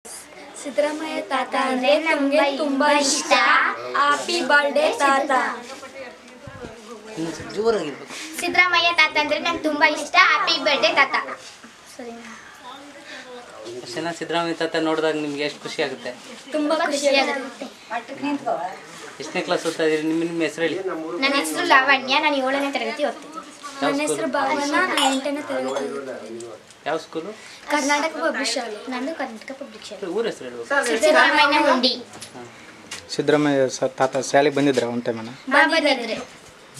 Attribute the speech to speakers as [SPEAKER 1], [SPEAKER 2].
[SPEAKER 1] ಸಿದ್ದರಾಮಯ್ಯ ತಾತ ಅಂದ್ರೆ ನಮ್ಗೆ ತುಂಬಾ ಇಷ್ಟ ಹ್ಯಾಪಿ ಬರ್ಡೇ ತಾತ
[SPEAKER 2] ಇನ್ನು ಸ್ವಲ್ಪ ಜೋರಾಗಿರ್ಬೇಕು
[SPEAKER 3] ಸಿದ್ದರಾಮಯ್ಯ ತಾತ ಅಂದ್ರೆ ನಂಗೆ ತುಂಬಾ ಇಷ್ಟ ಹ್ಯಾಪಿ ಬರ್ಡೇ ತಾತ
[SPEAKER 2] ಅಷ್ಟು ಜನ ಸಿದ್ದರಾಮಯ್ಯ ತಾತ ನೋಡಿದಾಗ ನಿಮ್ಗೆ ಎಷ್ಟು ಖುಷಿ ಆಗುತ್ತೆ
[SPEAKER 1] ತುಂಬಾ ಖುಷಿ ಆಗುತ್ತೆ
[SPEAKER 2] ಎಷ್ಟನೇ ಕ್ಲಾಸ್ ಓದ್ತಾ ಇದ್ದೀರಿ ನಿಮ್ಮ ನಿಮ್ಮ ಹೆಸರು ಹೇಳಿ
[SPEAKER 3] ನನ್ನ ಹೆಸರು ಲಾವಣ್ಯ ನಾನು ಏಳನೇ ತರಗತಿ ಓದ್ತಿದ್ದೆ
[SPEAKER 2] ಯಾವ
[SPEAKER 1] ನನ್ನ ಹೆಸರು
[SPEAKER 2] ಸ್ಕೂಲ್
[SPEAKER 1] ಭಾವನ ನಾನು ಎಂಟನೇ ತರಗತಿ
[SPEAKER 2] ಯಾವ ಸ್ಕೂಲು
[SPEAKER 1] ಕರ್ನಾಟಕ ಪಬ್ಲಿಕ್ ಶಾಲೆ
[SPEAKER 3] ನಂದು ಕರ್ನಾಟಕ ಪಬ್ಲಿಕ್ ಶಾಲೆ
[SPEAKER 2] ಊರ ಹೆಸರು ಹೇಳ್ಬೇಕು
[SPEAKER 3] ಸಿದ್ದರಾಮಯ್ಯ ಹುಂಡಿ
[SPEAKER 4] ಸಿದ್ದರಾಮಯ್ಯ ಸ ತಾತ ಶಾಲೆಗೆ ಬಂದಿದ್ರ ಒನ್ ಟೈಮನ
[SPEAKER 3] ಬಂದಿದ್ರೆ